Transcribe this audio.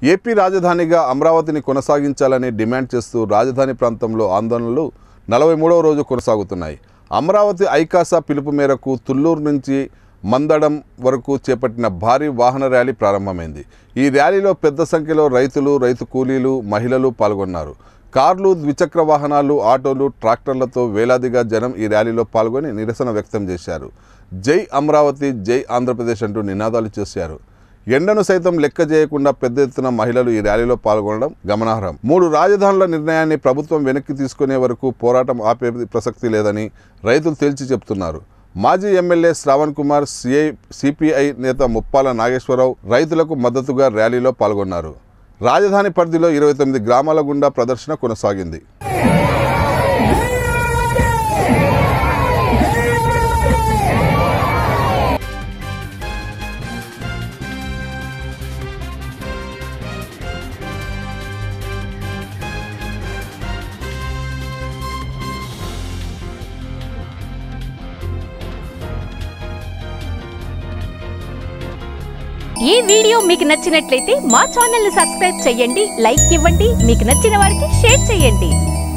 AP రాజధానిగా అమరావతిని కొనసాగించాలని డిమాండ్ చేస్తూ రాజధాని ప్రాంతంలో ఆందోళనలు నలభై మూడవ రోజు కొనసాగుతున్నాయి అమరావతి ఐకాసా పిలుపు మేరకు తుళ్లూరు నుంచి మందడం వరకు చేపట్టిన భారీ వాహన ర్యాలీ ప్రారంభమైంది ఈ ర్యాలీలో పెద్ద సంఖ్యలో రైతులు రైతు కూలీలు మహిళలు పాల్గొన్నారు కార్లు ద్విచక్ర వాహనాలు ఆటోలు ట్రాక్టర్లతో వేలాదిగా జనం ఈ ర్యాలీలో పాల్గొని నిరసన వ్యక్తం చేశారు జై అమరావతి జై ఆంధ్రప్రదేశ్ అంటూ నినాదాలు చేశారు ఎండను సైతం లెక్క చేయకుండా పెద్ద ఎత్తున మహిళలు ఈ ర్యాలీలో పాల్గొనడం గమనార్హం మూడు రాజధానుల నిర్ణయాన్ని ప్రభుత్వం వెనక్కి తీసుకునే వరకు పోరాటం ఆపే ప్రసక్తి లేదని రైతులు తేల్చి చెప్తున్నారు మాజీ MLA Shravan Kumar CI CPI నేత ముప్పాల నాగేశ్వరరావు రైతులకు మద్దతుగా ర్యాలీలో పాల్గొన్నారు రాజధాని పరిధిలో ఇరవై తొమ్మిది గ్రామాల గుండా ప్రదర్శన కొనసాగింది ఈ వీడియో మీకు నచ్చినట్లయితే మా ఛానల్ ని సబ్స్క్రైబ్ చేయండి లైక్ ఇవ్వండి మీకు నచ్చిన వారికి షేర్ చేయండి